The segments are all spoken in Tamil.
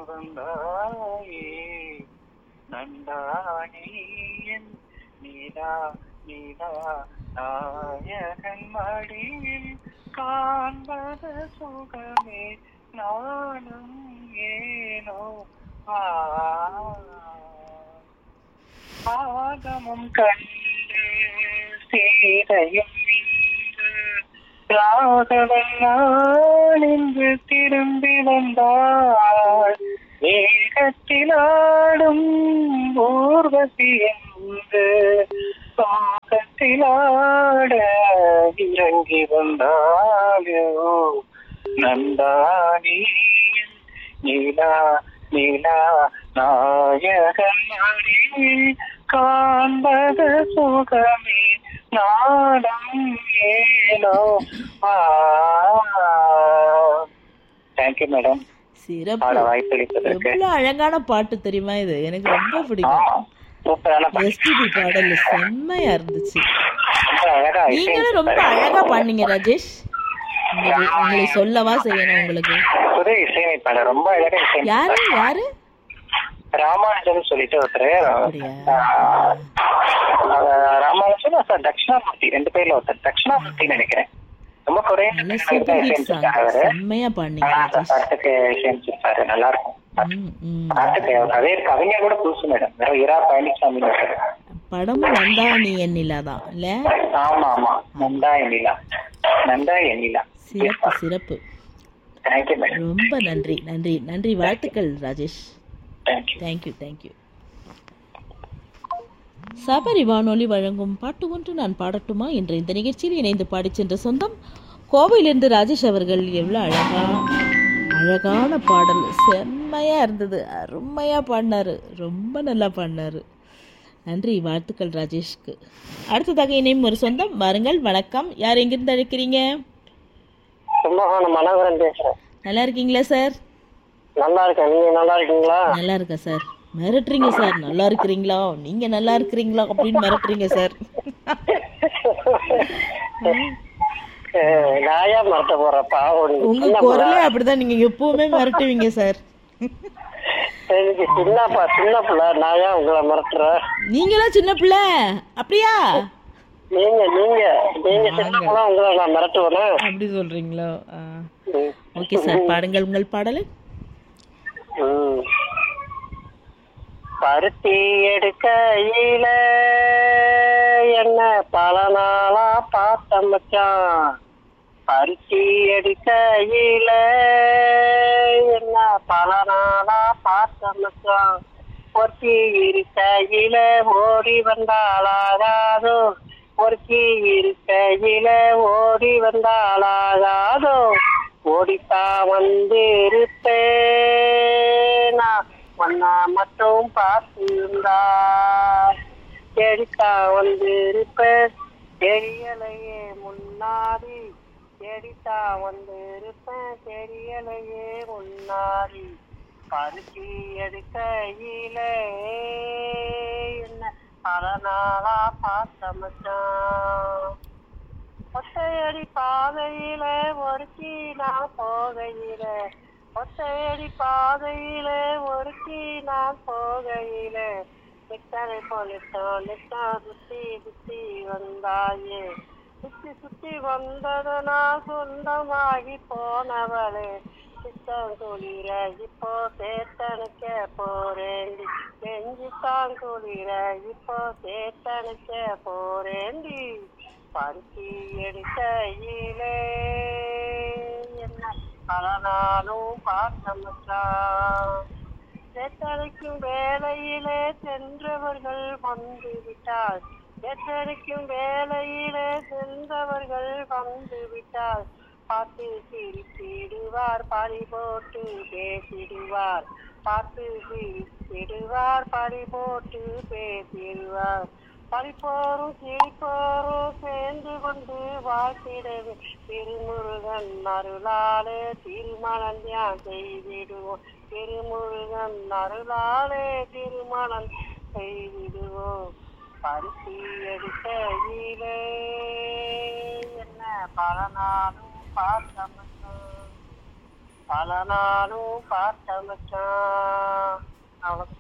வந்தாயே நந்தானே என் நீதா நீதா நாயகன் மடியில் காண்பது சுகமே நானும் ஏனோ ஆ ஆகமும் கண்டு சீதையும் நின்று ராகவன் நான் இன்று திரும்பி வந்தாள் வேகத்திலாடும் ஊர்வசி என்று சோகத்திலாட இறங்கி வந்தாளோ நந்தானி நீலா நீலா நாயகன் அடியில் காண்பது சுகமே நாடம் ஏனோ தேங்க்யூ மேடம் சிறப்பு பாட வாய்ப்பளிப்பதற்கு எவ்வளவு அழகான பாட்டு தெரியுமா இது எனக்கு ரொம்ப பிடிக்கும் சூப்பரான பாட்டு. எஸ்பிபி பாடல் செம்மையா இருந்துச்சு ரொம்ப அழகா நீங்களும் ரொம்ப அழகா பாடுனீங்க ராஜேஷ் உங்களுக்கு- உங்களை சொல்லவா செய்யணும் உங்களுக்கு புது இசையமைப்பாளர் ரொம்ப அழகா இசை யாரு யாரு ராமானுஜன் சொல்லிட்டு ஒருத்தர் அப்படியா ஆஹ், ஆஹ், ராமானுஜன் சார் தட்சிணாமூர்த்தி ரெண்டு பேர்ல ஒருத்தர் தட்சிணாமூர்த்தி நினைக்கிறேன் ரொம்ப குறைய நல்ல சூப்பர் ஹிட் சாங் அவரு செம்மையா பாடுனீங்க ஆனா அந்த ராஜேஷ் பாட்டுக்கு இசையமைச்சிருப்பாரு நல்லா இருக்கும் ம், ம். பாட்டுக்கு அதே கவிஞர் கூட புதுசு மேடம் வெறும் இரா பழனிசாமி படமும் நந்தா நீ எண்ணிலா தான் இல்ல ஆமா ஆமா நந்தா எண்ணிலா நந்தா எண்ணிலா சிறப்பு சிறப்பு தேங்க்யூ மேடம் ரொம்ப நன்றி நன்றி நன்றி வாழ்த்துக்கள் Rajesh thank you thank you thank you Sabari வானொலி வழங்கும் பாட்டு ஒன்று நான் பாடட்டுமா என்ற இந்த நிகழ்ச்சியில் இணைந்து பாடிச் சென்ற சொந்தம் கோவையிலிருந்து ராஜேஷ் அவர்கள் எவ்வளோ அழகா அழகான பாடல் செம்மையா இருந்தது அருமையா பாடினாரு ரொம்ப நல்லா பாடினாரு நன்றி வாழ்த்துக்கள் ராஜேஷ்க்கு அடுத்ததாக இணையும் ஒரு சொந்தம் வாருங்கள் வணக்கம் யார் எங்கிருந்து அழைக்கிறீங்க கும்பகோணம் மனோகரன் பேசுறேன் நல்லா இருக்கீங்களா சார் நல்லா இருக்கேன் நீங்க நல்லா இருக்கீங்களா நல்லா இருக்கேன் சார் மிரட்டுறீங்க சார் நல்லா இருக்கிறீங்களா நீங்க நல்லா இருக்கிறீங்களா அப்படின்னு மிரட்டுறீங்க சார் நாயா மரத்த போற பாவம் உங்க குரலே அப்படிதான் நீங்க எப்பவுமே மிரட்டுவீங்க சார் எனக்கு சின்னப்பா சின்ன பிள்ளை நாயா உங்களை மறட்டுறேன் நீங்களாம் சின்ன பிள்ளை அப்படியா நீங்க நீங்க நீங்க சின்ன பிள்ளை உங்களை நான் மிரட்டுவேனே அப்படி சொல்றீங்களோ ம். ஓகே சார் பாடுங்கள் உங்கள் பாடலை ம். பருத்தி எடுக்கையில என்ன பல நாளா பார்த்த மச்சான் பருத்தி எடுக்கையில என்ன பல நாளா பார்த்த மச்சான் ஒருத்தி இருக்கையில ஓடி வந்தாளாகாதோ ஒருத்தி இருக்கையில ஓடி வந்தாளாகாதோ ஓடித்தான் வந்து இருப்பேனா ஒன்னா மட்டும் பார்த்திருந்தா தேடித்தான் வந்து இருப்பேன் தெரியலையே முன்னாடி தேடித்தான் வந்து இருப்பேன் தெரியலையே முன்னாடி பருத்தி எடுக்கையில என்ன பல நாளா பார்த்த மச்சான் ஒத்தையடி பாதையில ஒருத்தி நான் போகையில ஒத்தையடி பாதையில ஒருத்தி நான் போகையில நித்தனை போலிட்டோம் நித்தா சுத்தி சுத்தி வந்தாயே சுத்தி சுத்தி வந்ததனா சொந்தமாகி போனவளே சித்தம் குளிர இப்போ சேத்தனுக்க போறேண்டி நெஞ்சுத்தான் குளிர இப்போ சேத்தனுக்க போறேண்டி பருத்தி எடுக்கையிலே என்ன பல நாளும் பார்த்த மச்சான் எத்தனைக்கும் வேலையிலே சென்றவர்கள் வந்து விட்டார் எத்தனைக்கும் வேலையிலே சென்றவர்கள் வந்து விட்டார் பார்த்து சிரித்திடுவார் பறி போட்டு பேசிடுவார் பார்த்து சிரித்திடுவார் பறி போட்டு பேசிடுவார் பறிப்போரும் சிரிப்போரும் சேர்ந்து கொண்டு வாழ்த்திடவே திருமுருகன் அருளாலே திருமணம் தியான் செய்திடுவோம் திருமுருகன் அருளாலே திருமணம் செய்திடுவோம் பருத்தி எடுக்கையிலே என்ன பல நாளும் பார்த்தமட்டும் பல நாளும் பார்த்த மச்சான் அவ்வளவு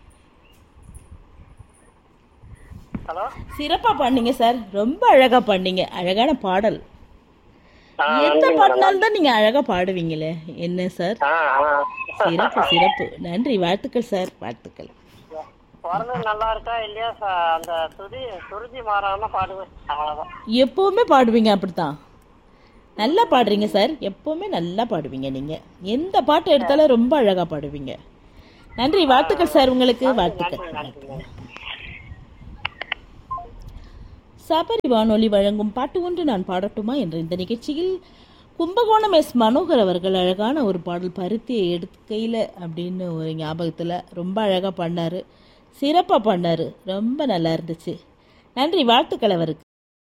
ஹலோ சிறப்பா பண்ணீங்க சார் ரொம்ப அழகா பண்ணீங்க அழகான பாடல் ஆ, எந்த நன்றி பாட்டினாலும் தான் நீங்க அழகா பாடுவீங்களே என்ன சார் ஆ ஆ சிறப்பு சிறப்பு நன்றி வாழ்த்துக்கள் சார் வாழ்த்துக்கள் பிறந்தது நல்லா இருக்கா இல்லையா ச- அந்த துதி சுருதி மாறாம பாடுவேன் அவ்வளவுதான் எப்பவுமே பாடுவீங்க அப்படித்தான் நல்லா பாடுறீங்க சார் எப்பவுமே நல்லா பாடுவீங்க நீங்க எந்த பாட்டு எடுத்தாலும் ரொம்ப அழகா பாடுவீங்க நன்றி வாழ்த்துக்கள் சார் உங்களுக்கு வாழ்த்துக்கள் நன்றி நன்றி சபரி வானொலி வழங்கும் பாட்டு ஒன்று நான் பாடட்டுமா என்ற இந்த நிகழ்ச்சியில் கும்பகோணம் எஸ் மனோகர் அவர்கள் அழகான ஒரு பாடல் பருத்தியை எடுக்கையில் அப்படின்னு ஒரு ஞாபகத்தில் ரொம்ப அழகாக பண்ணார் சிறப்பாக பண்ணார் ரொம்ப நல்லா இருந்துச்சு நன்றி வாழ்த்துக்கள் அவருக்கு